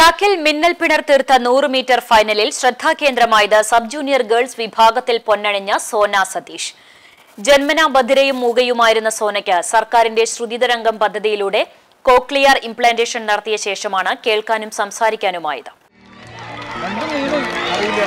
ട്രാക്കിൽ മിന്നൽ പിണർ തീർത്ത നൂറ് മീറ്റർ ഫൈനലിൽ ശ്രദ്ധാകേന്ദ്രമായത് സബ് ജൂനിയർ ഗേൾസ് വിഭാഗത്തിൽ പൊന്നണിഞ്ഞ സോന സതീഷ് ജന്മനാ ബധിരയും മൂകയുമായിരുന്ന സോനയ്ക്ക് സർക്കാരിന്റെ ശ്രുതിതരംഗം പദ്ധതിയിലൂടെ കോക്ലിയർ ഇംപ്ലാന്റേഷൻ നടത്തിയ ശേഷമാണ് കേൾക്കാനും സംസാരിക്കാനുമായത് രണ്ടും വീണ് അറിയില്ല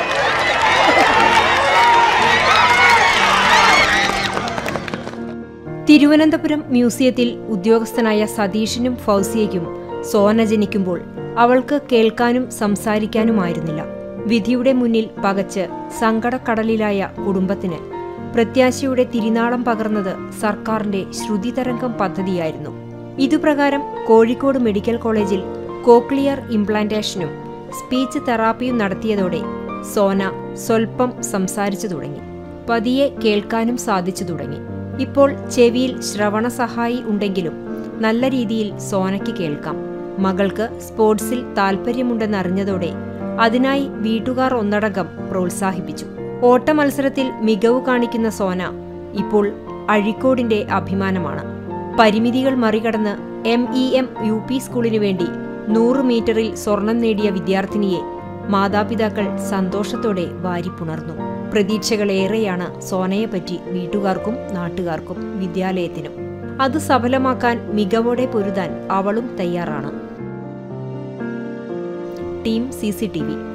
തിരുവനന്തപുരം മ്യൂസിയത്തിൽ ഉദ്യോഗസ്ഥനായ സതീഷിനും ഫൗസിയയ്ക്കും സോന ജനിക്കുമ്പോൾ അവൾക്ക് കേൾക്കാനും സംസാരിക്കാനുമായിരുന്നില്ല വിധിയുടെ മുന്നിൽ പകച്ച് സങ്കടക്കടലിലായ കുടുംബത്തിന് പ്രത്യാശയുടെ തിരിനാളം പകർന്നത് സർക്കാരിന്റെ ശ്രുതിതരംഗം പദ്ധതിയായിരുന്നു ഇതുപ്രകാരം കോഴിക്കോട് മെഡിക്കൽ കോളേജിൽ കോക്ലിയർ ഇംപ്ലാന്റേഷനും സ്പീച്ച് തെറാപ്പിയും നടത്തിയതോടെ സോന സ്വൽപ്പം സംസാരിച്ചു തുടങ്ങി പതിയെ കേൾക്കാനും സാധിച്ചു തുടങ്ങി ഇപ്പോൾ ചെവിയിൽ ശ്രവണ സഹായി ഉണ്ടെങ്കിലും നല്ല രീതിയിൽ സോനയ്ക്ക് കേൾക്കാം മകൾക്ക് സ്പോർട്സിൽ താൽപ്പര്യമുണ്ടെന്നറിഞ്ഞതോടെ അതിനായി വീട്ടുകാർ ഒന്നടങ്കം പ്രോത്സാഹിപ്പിച്ചു ഓട്ട മത്സരത്തിൽ മികവ് കാണിക്കുന്ന സോന ഇപ്പോൾ അഴിക്കോടിന്റെ അഭിമാനമാണ് പരിമിതികൾ മറികടന്ന് M E M U P സ്കൂളിനു വേണ്ടി നൂറ് മീറ്ററിൽ സ്വർണം നേടിയ വിദ്യാർത്ഥിനിയെ മാതാപിതാക്കൾ സന്തോഷത്തോടെ വാരിപ്പുണർന്നു പ്രതീക്ഷകളേറെയാണ് സോനയെപ്പറ്റി വീട്ടുകാർക്കും നാട്ടുകാർക്കും വിദ്യാലയത്തിനും അത് സഫലമാക്കാൻ മികവോടെ പൊരുതാൻ അവളും തയ്യാറാണ് ടീം സി